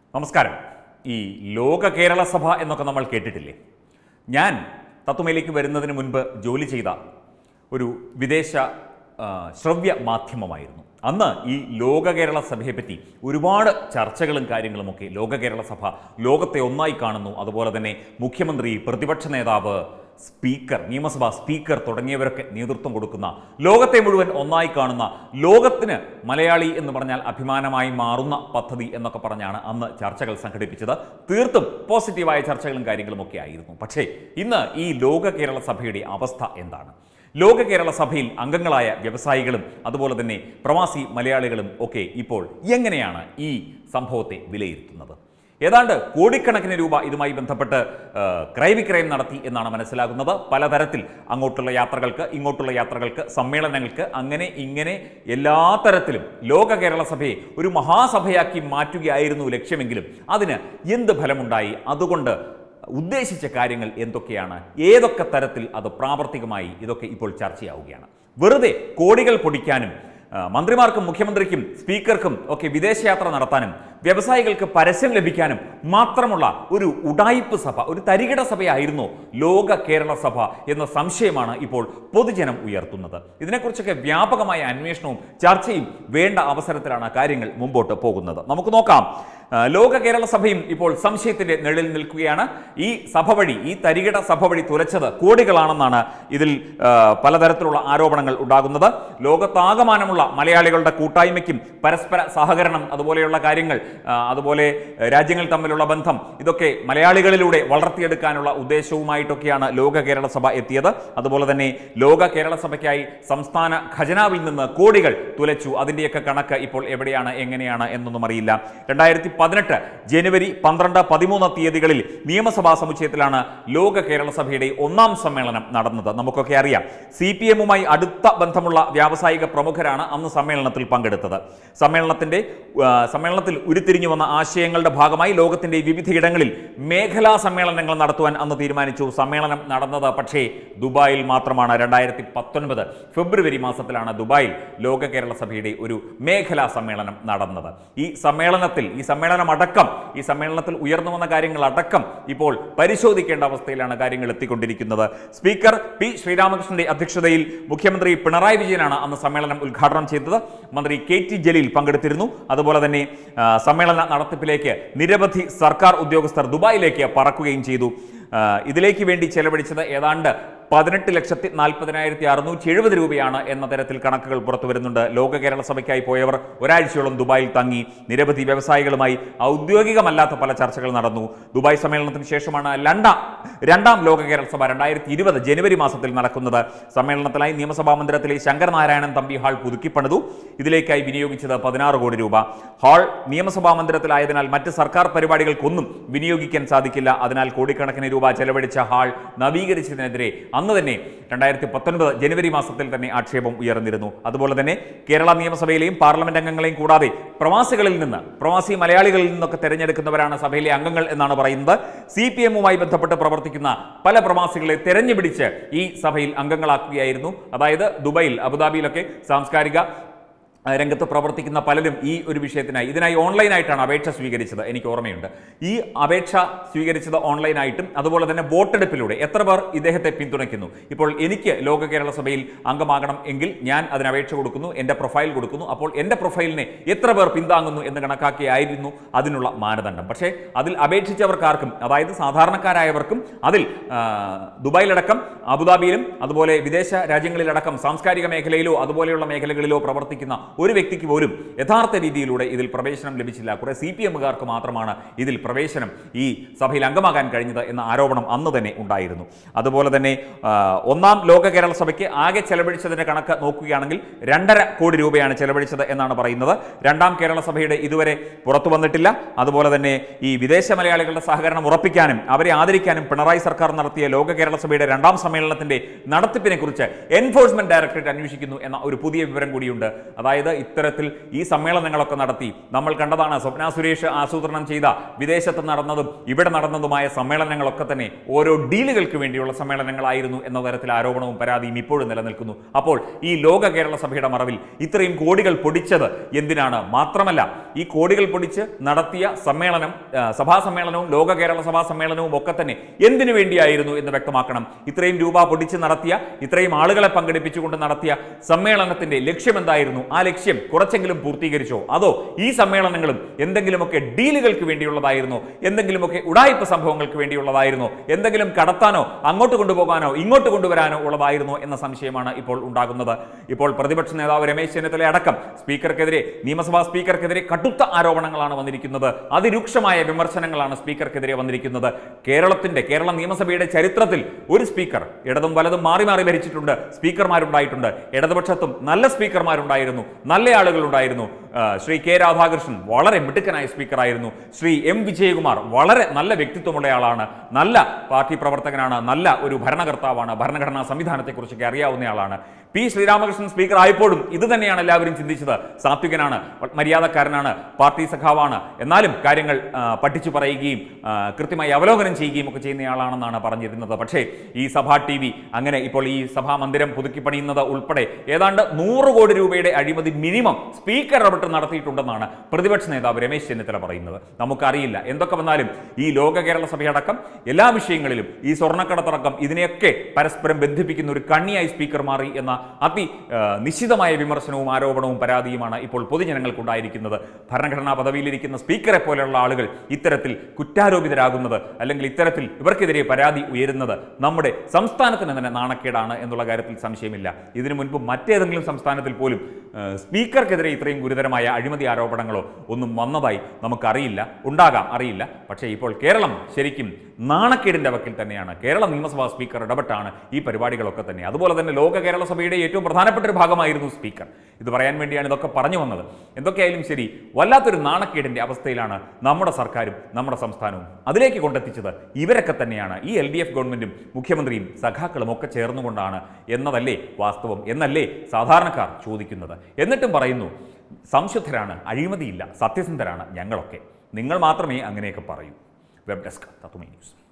നമസ്കാരം ഈ ലോക കേരള സഭ എന്നൊക്കെ നമ്മൾ കേട്ടിട്ടില്ലേ ഞാൻ തത്വമയിലേക്ക് വരുന്നതിന് മുൻപ് ജോലി ചെയ്ത ഒരു വിദേശ ആ, ശ്രവ്യ മാധ്യമമായിരുന്നു അന്ന് ഈ ലോക കേരള സഭയെപ്പറ്റി ഒരുപാട് ചർച്ചകളും കാര്യങ്ങളുമൊക്കെ ലോക കേരള സഭ ലോകത്തെ ഒന്നായി കാണുന്നു അതുപോലെ തന്നെ മുഖ്യമന്ത്രി പ്രതിപക്ഷ നേതാവ് സ്പീക്കർ നിയമസഭാ സ്പീക്കർ തുടങ്ങിയവരൊക്കെ നേതൃത്വം കൊടുക്കുന്ന ലോകത്തെ മുഴുവൻ ഒന്നായി കാണുന്ന ലോകത്തിന് മലയാളി എന്ന് പറഞ്ഞാൽ അഭിമാനമായി മാറുന്ന പദ്ധതി എന്നൊക്കെ പറഞ്ഞാണ് അന്ന് ചർച്ചകൾ സംഘടിപ്പിച്ചത് തീർത്തും പോസിറ്റീവായ ചർച്ചകളും കാര്യങ്ങളും ഒക്കെ ആയിരുന്നു പക്ഷേ ഇന്ന് ഈ ലോക കേരള സഭയുടെ അവസ്ഥ എന്താണ് ലോക കേരള സഭയിൽ അംഗങ്ങളായ വ്യവസായികളും അതുപോലെ തന്നെ പ്രവാസി മലയാളികളും ഒക്കെ ഇപ്പോൾ എങ്ങനെയാണ് ഈ സംഭവത്തെ വിലയിരുത്തുന്നത് ഏതാണ്ട് കോടിക്കണക്കിന് രൂപ ഇതുമായി ബന്ധപ്പെട്ട് ആ, ക്രയവിക്രയം നടത്തി എന്നാണ് മനസ്സിലാകുന്നത് പലതരത്തിൽ അങ്ങോട്ടുള്ള യാത്രകൾക്ക് ഇങ്ങോട്ടുള്ള യാത്രകൾക്ക് സമ്മേളനങ്ങൾക്ക് അങ്ങനെ ഇങ്ങനെ എല്ലാ തരത്തിലും ലോക കേരള സഭയെ ഒരു മഹാസഭയാക്കി മാറ്റുകയായിരുന്നു ലക്ഷ്യമെങ്കിലും അതിന് എന്ത് ഫലമുണ്ടായി അതുകൊണ്ട് ഉദ്ദേശിച്ച കാര്യങ്ങൾ എന്തൊക്കെയാണ് ഏതൊക്കെ തരത്തിൽ അത് പ്രാവർത്തികമായി ഇതൊക്കെ ഇപ്പോൾ ചർച്ചയാവുകയാണ് വെറുതെ കോടികൾ പൊടിക്കാനും ആ, മന്ത്രിമാർക്കും മുഖ്യമന്ത്രിക്കും സ്പീക്കർക്കും ഒക്കെ വിദേശയാത്ര നടത്താനും വ്യവസായികൾക്ക് പരസ്യം ലഭിക്കാനും മാത്രമുള്ള ഒരു ഉടായിപ്പ് സഭ ഒരു തരികിട സഭയായിരുന്നു ലോക കേരള സഭ എന്ന സംശയമാണ് ഇപ്പോൾ പൊതുജനം ഉയർത്തുന്നത് ഇതിനെക്കുറിച്ചൊക്കെ വ്യാപകമായ അന്വേഷണവും ചർച്ചയും വേണ്ട അവസരത്തിലാണ് കാര്യങ്ങൾ മുമ്പോട്ട് പോകുന്നത് നമുക്ക് നോക്കാം ആ, ലോക കേരള സഭയും ഇപ്പോൾ സംശയത്തിന്റെ നിഴലിൽ നിൽക്കുകയാണ് ഈ സഭ വഴി ഈ തരികിട സഭ വഴി തുലച്ചത് കോടികളാണെന്നാണ് ഇതിൽ ആ, പലതരത്തിലുള്ള ആരോപണങ്ങൾ ഉണ്ടാകുന്നത് ലോകത്താകമാനമുള്ള മലയാളികളുടെ കൂട്ടായ്മയ്ക്കും പരസ്പര സഹകരണം അതുപോലെയുള്ള കാര്യങ്ങൾ ആ, അതുപോലെ രാജ്യങ്ങൾ തമ്മിലുള്ള ബന്ധം ഇതൊക്കെ മലയാളികളിലൂടെ വളർത്തിയെടുക്കാനുള്ള ഉദ്ദേശവുമായിട്ടൊക്കെയാണ് ലോക കേരള സഭ എത്തിയത് അതുപോലെ തന്നെ ലോക കേരള സഭയ്ക്കായി സംസ്ഥാന ഖജനാവിൽ നിന്ന് കോടികൾ തുലച്ചു അതിൻ്റെയൊക്കെ കണക്ക് ഇപ്പോൾ എവിടെയാണ് എങ്ങനെയാണ് എന്നൊന്നും അറിയില്ല രണ്ടായിരത്തി പതിനെട്ട് ജനുവരി പന്ത്രണ്ട് പതിമൂന്ന് തീയതികളിൽ നിയമസഭാ സമുച്ചയത്തിലാണ് ലോക കേരള സഭയുടെ ഒന്നാം സമ്മേളനം നടന്നത് നമുക്കൊക്കെ അറിയാം സി പി എമ്മുമായി അടുത്ത ബന്ധമുള്ള വ്യാവസായിക പ്രമുഖരാണ് അന്ന് സമ്മേളനത്തിൽ പങ്കെടുത്തത് സമ്മേളനത്തിന്റെ ആ, സമ്മേളനത്തിൽ ഉരുത്തിരിഞ്ഞു വന്ന ആശയങ്ങളുടെ ഭാഗമായി ലോകത്തിന്റെ വിവിധയിടങ്ങളിൽ മേഖലാ സമ്മേളനങ്ങൾ നടത്തുവാൻ അന്ന് തീരുമാനിച്ചു സമ്മേളനം നടന്നത് പക്ഷേ ദുബായിൽ മാത്രമാണ് രണ്ടായിരത്തി പത്തൊൻപത് ഫെബ്രുവരി മാസത്തിലാണ് ദുബായിൽ ലോക കേരള സഭയുടെ ഒരു മേഖലാ സമ്മേളനം നടന്നത് ഈ സമ്മേളനത്തിൽ ഈ സമ്മേളനം അടക്കം ഈ സമ്മേളനത്തിൽ ഉയർന്നു വന്ന കാര്യങ്ങൾ അടക്കം ഇപ്പോൾ പരിശോധിക്കേണ്ട അവസ്ഥയിലാണ് കാര്യങ്ങൾ എത്തിക്കൊണ്ടിരിക്കുന്നത് സ്പീക്കർ പി ശ്രീരാമകൃഷ്ണന്റെ അധ്യക്ഷതയിൽ മുഖ്യമന്ത്രി പിണറായി വിജയനാണ് അന്ന് സമ്മേളനം ഉദ്ഘാടനം ചെയ്തത് മന്ത്രി കെ ടി ജലീൽ പങ്കെടുത്തിരുന്നു അതുപോലെ തന്നെ ആ, സമ്മേളന നടത്തിപ്പിലേക്ക് നിരവധി സർക്കാർ ഉദ്യോഗസ്ഥർ ദുബായിലേക്ക് പറക്കുകയും ചെയ്തു ആ, ഇതിലേക്ക് വേണ്ടി ചെലവഴിച്ചത് ഏതാണ്ട് പതിനെട്ട് ലക്ഷത്തി നാൽപ്പതിനായിരത്തി അറുന്നൂറ്റി എഴുപത് രൂപയാണ് എന്ന തരത്തിൽ കണക്കുകൾ പുറത്തു വരുന്നുണ്ട് ലോക കേരള സഭയ്ക്കായി പോയവർ ഒരാഴ്ചയോളം ദുബായിൽ തങ്ങി നിരവധി വ്യവസായികളുമായി ഔദ്യോഗികമല്ലാത്ത പല ചർച്ചകൾ നടന്നു ദുബായ് സമ്മേളനത്തിന് ശേഷമാണ് രണ്ടാം രണ്ടാം ലോക കേരള സഭ രണ്ടായിരത്തി ഇരുപത് ജനുവരി മാസത്തിൽ നടക്കുന്നത് സമ്മേളനത്തിനായി നിയമസഭാ മന്ദിരത്തിലെ ശങ്കരനാരായണൻ തമ്പി ഹാൾ പുതുക്കിപ്പണിതു ഇതിലേക്കായി വിനിയോഗിച്ചത് പതിനാറ് കോടി രൂപ ഹാൾ നിയമസഭാ മന്ദിരത്തിലായതിനാൽ മറ്റ് സർക്കാർ പരിപാടികൾക്കൊന്നും വിനിയോഗിക്കാൻ സാധിക്കില്ല അതിനാൽ കോടിക്കണക്കിന് രൂപ ചെലവഴിച്ച ഹാൾ നവീകരിച്ചതിനെതിരെ അന്ന് തന്നെ രണ്ടായിരത്തി പത്തൊൻപത് ജനുവരി മാസത്തിൽ തന്നെ ആക്ഷേപം ഉയർന്നിരുന്നു അതുപോലെ തന്നെ കേരള നിയമസഭയിലെയും പാർലമെന്റ് അംഗങ്ങളെയും കൂടാതെ പ്രവാസികളിൽ നിന്ന് പ്രവാസി മലയാളികളിൽ നിന്നൊക്കെ തെരഞ്ഞെടുക്കുന്നവരാണ് സഭയിലെ അംഗങ്ങൾ എന്നാണ് പറയുന്നത് സി പി എമ്മുമായി ബന്ധപ്പെട്ട് പ്രവർത്തിക്കുന്ന പല പ്രവാസികളെ തെരഞ്ഞുപിടിച്ച് ഈ സഭയിൽ അംഗങ്ങളാക്കുകയായിരുന്നു അതായത് ദുബൈയിൽ അബുദാബിയിലൊക്കെ സാംസ്കാരിക ആ, രംഗത്ത് പ്രവർത്തിക്കുന്ന പലരും ഈ ഒരു വിഷയത്തിനായി ഇതിനായി ഓൺലൈനായിട്ടാണ് അപേക്ഷ സ്വീകരിച്ചത് എനിക്ക് ഓർമ്മയുണ്ട് ഈ അപേക്ഷ സ്വീകരിച്ചത് ഓൺലൈനായിട്ടും അതുപോലെ തന്നെ വോട്ടെടുപ്പിലൂടെ എത്ര പേർ ഇദ്ദേഹത്തെ പിന്തുണയ്ക്കുന്നു ഇപ്പോൾ എനിക്ക് ലോക കേരള സഭയിൽ അംഗമാകണം എങ്കിൽ ഞാൻ അതിന് അപേക്ഷ കൊടുക്കുന്നു എൻ്റെ പ്രൊഫൈൽ കൊടുക്കുന്നു അപ്പോൾ എൻ്റെ പ്രൊഫൈലിനെ എത്ര പേർ പിന്താങ്ങുന്നു എന്ന് കണക്കാക്കിയായിരുന്നു അതിനുള്ള മാനദണ്ഡം പക്ഷേ അതിൽ അപേക്ഷിച്ചവർക്കാർക്കും അതായത് സാധാരണക്കാരായവർക്കും അതിൽ ആ, ദുബായിലടക്കം അബുദാബിയിലും അതുപോലെ വിദേശ രാജ്യങ്ങളിലടക്കം സാംസ്കാരിക മേഖലയിലോ അതുപോലെയുള്ള മേഖലകളിലോ പ്രവർത്തിക്കുന്ന ഒരു വ്യക്തിക്ക് പോലും യഥാർത്ഥ രീതിയിലൂടെ ഇതിൽ പ്രവേശനം ലഭിച്ചില്ല കുറെ സി പി എമ്മുകാർക്ക് മാത്രമാണ് ഇതിൽ പ്രവേശനം ഈ സഭയിൽ അംഗമാകാൻ കഴിഞ്ഞത് എന്ന ആരോപണം അന്ന് തന്നെ ഉണ്ടായിരുന്നു അതുപോലെ തന്നെ ആ, ഒന്നാം ലോക കേരള സഭയ്ക്ക് ആകെ ചെലവഴിച്ചതിന്റെ കണക്ക് നോക്കുകയാണെങ്കിൽ രണ്ടര കോടി രൂപയാണ് ചെലവഴിച്ചത് എന്നാണ് പറയുന്നത് രണ്ടാം കേരള സഭയുടെ ഇതുവരെ പുറത്തു വന്നിട്ടില്ല അതുപോലെ തന്നെ ഈ വിദേശ മലയാളികളുടെ സഹകരണം ഉറപ്പിക്കാനും അവരെ ആദരിക്കാനും പിണറായി സർക്കാർ നടത്തിയ ലോക കേരള സഭയുടെ രണ്ടാം സമ്മേളനം സമ്മേളനത്തിന്റെ നടത്തിപ്പിനെ കുറിച്ച് എൻഫോഴ്സ്മെന്റ് ഡയറക്ടറേറ്റ് അന്വേഷിക്കുന്നു എന്ന ഒരു പുതിയ വിവരം കൂടിയുണ്ട് അതായത് ഇത്തരത്തിൽ ഈ സമ്മേളനങ്ങളൊക്കെ നടത്തി നമ്മൾ കണ്ടതാണ് സ്വപ്ന സുരേഷ് ആസൂത്രണം ചെയ്ത വിദേശത്ത് നടന്നതും ഇവിടെ നടന്നതുമായ സമ്മേളനങ്ങളൊക്കെ തന്നെ ഓരോ ഡീലുകൾക്ക് വേണ്ടിയുള്ള സമ്മേളനങ്ങളായിരുന്നു എന്ന തരത്തിൽ ആരോപണവും പരാതിയും ഇപ്പോഴും നിലനിൽക്കുന്നു അപ്പോൾ ഈ ലോക കേരള സഭയുടെ മറവിൽ ഇത്രയും കോടികൾ പൊടിച്ചത് എന്തിനാണ് മാത്രമല്ല ഈ കോടികൾ പൊടിച്ച് നടത്തിയ സമ്മേളനം ആ, സഭാ സമ്മേളനവും ലോക കേരള സഭാ സമ്മേളനവും ഒക്കെ തന്നെ എന്തിനു വേണ്ടിയായിരുന്നു എന്ന് വ്യക്തമാക്കണം ഇത്രയും രൂപ പൊടിച്ച് നടത്തിയ ഇത്രയും ആളുകളെ പങ്കെടുപ്പിച്ചുകൊണ്ട് നടത്തിയ സമ്മേളനത്തിന്റെ ലക്ഷ്യം എന്തായിരുന്നു ആ ലക്ഷ്യം കുറച്ചെങ്കിലും പൂർത്തീകരിച്ചോ അതോ ഈ സമ്മേളനങ്ങളും എന്തെങ്കിലുമൊക്കെ ഡീലുകൾക്ക് വേണ്ടിയുള്ളതായിരുന്നോ എന്തെങ്കിലുമൊക്കെ ഉടായ്പ സംഭവങ്ങൾക്ക് വേണ്ടിയുള്ളതായിരുന്നോ എന്തെങ്കിലും കടത്താനോ അങ്ങോട്ട് കൊണ്ടുപോകാനോ ഇങ്ങോട്ട് കൊണ്ടുവരാനോ ഉള്ളതായിരുന്നോ എന്ന സംശയമാണ് ഇപ്പോൾ ഉണ്ടാകുന്നത് ഇപ്പോൾ പ്രതിപക്ഷ നേതാവ് രമേശ് ചെന്നിത്തല അടക്കം സ്പീക്കർക്കെതിരെ നിയമസഭാ സ്പീക്കർക്കെതിരെ കടുത്ത ആരോപണങ്ങളാണ് വന്നിരിക്കുന്നത് അതിരൂക്ഷമായ വിമർശനങ്ങളാണ് സ്പീക്കർക്കെതിരെ വന്നിരിക്കുന്നത് കേരളത്തിന്റെ കേരള നിയമസഭയുടെ ചരിത്രത്തിൽ ഒരു സ്പീക്കർ ഇടതും വലതും മാറി മാറി ഭരിച്ചിട്ടുണ്ട് സ്പീക്കർമാരുണ്ടായിട്ടുണ്ട് ഇടതുപക്ഷത്തും നല്ല സ്പീക്കർമാരുണ്ടായിരുന്നു നല്ല ആളുകളുണ്ടായിരുന്നു ആ, ശ്രീ കെ രാധാകൃഷ്ണൻ വളരെ മിടുക്കനായ സ്പീക്കറായിരുന്നു ശ്രീ എം വിജയകുമാർ വളരെ നല്ല വ്യക്തിത്വമുള്ളയാളാണ് നല്ല പാർട്ടി പ്രവർത്തകനാണ് നല്ല ഒരു ഭരണകർത്താവാണ് ഭരണഘടനാ സംവിധാനത്തെക്കുറിച്ചൊക്കെ അറിയാവുന്നയാളാണ് പി ശ്രീരാമകൃഷ്ണൻ സ്പീക്കർ ആയപ്പോഴും ഇത് തന്നെയാണ് എല്ലാവരും ചിന്തിച്ചത് സാത്വികനാണ് മര്യാദക്കാരനാണ് പാർട്ടി സഖാവാണ് എന്നാലും കാര്യങ്ങൾ ആ, പഠിച്ചു പറയുകയും ആ, കൃത്യമായി അവലോകനം ചെയ്യുകയും ഒക്കെ ചെയ്യുന്നയാളാണെന്നാണ് പറഞ്ഞിരുന്നത് പക്ഷേ ഈ സഭാ ടി വി അങ്ങനെ ഇപ്പോൾ ഈ സഭാ മന്ദിരം പുതുക്കി പണിയുന്നത് ഉൾപ്പെടെ ഏതാണ്ട് നൂറ് കോടി രൂപയുടെ അഴിമതി മിനിമം സ്പീക്കർ ഇടപെട്ട് നടത്തിയിട്ടുണ്ടെന്നാണ് പ്രതിപക്ഷ നേതാവ് രമേശ് ചെന്നിത്തല പറയുന്നത് നമുക്കറിയില്ല എന്തൊക്കെ വന്നാലും ഈ ലോക കേരള സഭയടക്കം എല്ലാ വിഷയങ്ങളിലും ഈ സ്വർണ്ണക്കടത്തടക്കം ഇതിനെയൊക്കെ പരസ്പരം ബന്ധിപ്പിക്കുന്ന ഒരു കണ്ണിയായി സ്പീക്കർ മാറി എന്ന അതി ആ, നിശ്ചിതമായ വിമർശനവും ആരോപണവും പരാതിയുമാണ് ഇപ്പോൾ പൊതുജനങ്ങൾക്കുണ്ടായിരിക്കുന്നത് ഭരണഘടനാ പദവിയിലിരിക്കുന്ന സ്പീക്കറെ പോലെയുള്ള ആളുകൾ ഇത്തരത്തിൽ കുറ്റാരോപിതരാകുന്നത് അല്ലെങ്കിൽ ഇത്തരത്തിൽ ഇവർക്കെതിരെ പരാതി ഉയരുന്നത് നമ്മുടെ സംസ്ഥാനത്തിന് തന്നെ നാണക്കേടാണ് എന്നുള്ള കാര്യത്തിൽ സംശയമില്ല ഇതിനു മുൻപ് മറ്റേതെങ്കിലും സംസ്ഥാനത്തിൽ പോലും ആ, സ്പീക്കർക്കെതിരെ ഇത്രയും ഗുരുതരമായ അഴിമതി ആരോപണങ്ങളോ ഒന്നും വന്നതായി നമുക്കറിയില്ല ഉണ്ടാകാം അറിയില്ല പക്ഷേ ഇപ്പോൾ കേരളം ശരിക്കും നാണക്കേടിന്റെ വക്കിൽ തന്നെയാണ് കേരള നിയമസഭാ സ്പീക്കർ ഇടപെട്ടാണ് ഈ പരിപാടികളൊക്കെ തന്നെ അതുപോലെ തന്നെ ലോക കേരള സഭയുടെ ഏറ്റവും പ്രധാനപ്പെട്ട ഒരു ഭാഗമായിരുന്നു സ്പീക്കർ ഇത് പറയാൻ വേണ്ടിയാണ് ഇതൊക്കെ പറഞ്ഞു വന്നത് എന്തൊക്കെയായാലും ശരി വല്ലാത്തൊരു നാണക്കേടിന്റെ അവസ്ഥയിലാണ് നമ്മുടെ സർക്കാരും നമ്മുടെ സംസ്ഥാനവും അതിലേക്ക് കൊണ്ടെത്തിച്ചത് ഇവരൊക്കെ തന്നെയാണ് ഈ എൽ ഡി എഫ് ഗവൺമെന്റും മുഖ്യമന്ത്രിയും സഖാക്കളും ഒക്കെ ചേർന്നുകൊണ്ടാണ് എന്നതല്ലേ വാസ്തവം എന്നല്ലേ സാധാരണക്കാർ ചോദിക്കുന്നത് എന്നിട്ടും പറയുന്നു സംശുദ്ധരാണ് അഴിമതിയില്ല സത്യസന്ധരാണ് ഞങ്ങളൊക്കെ നിങ്ങൾ മാത്രമേ അങ്ങനെയൊക്കെ പറയൂ വെബ് ഡെസ്ക് തത്തുമൈ ന്യൂസ്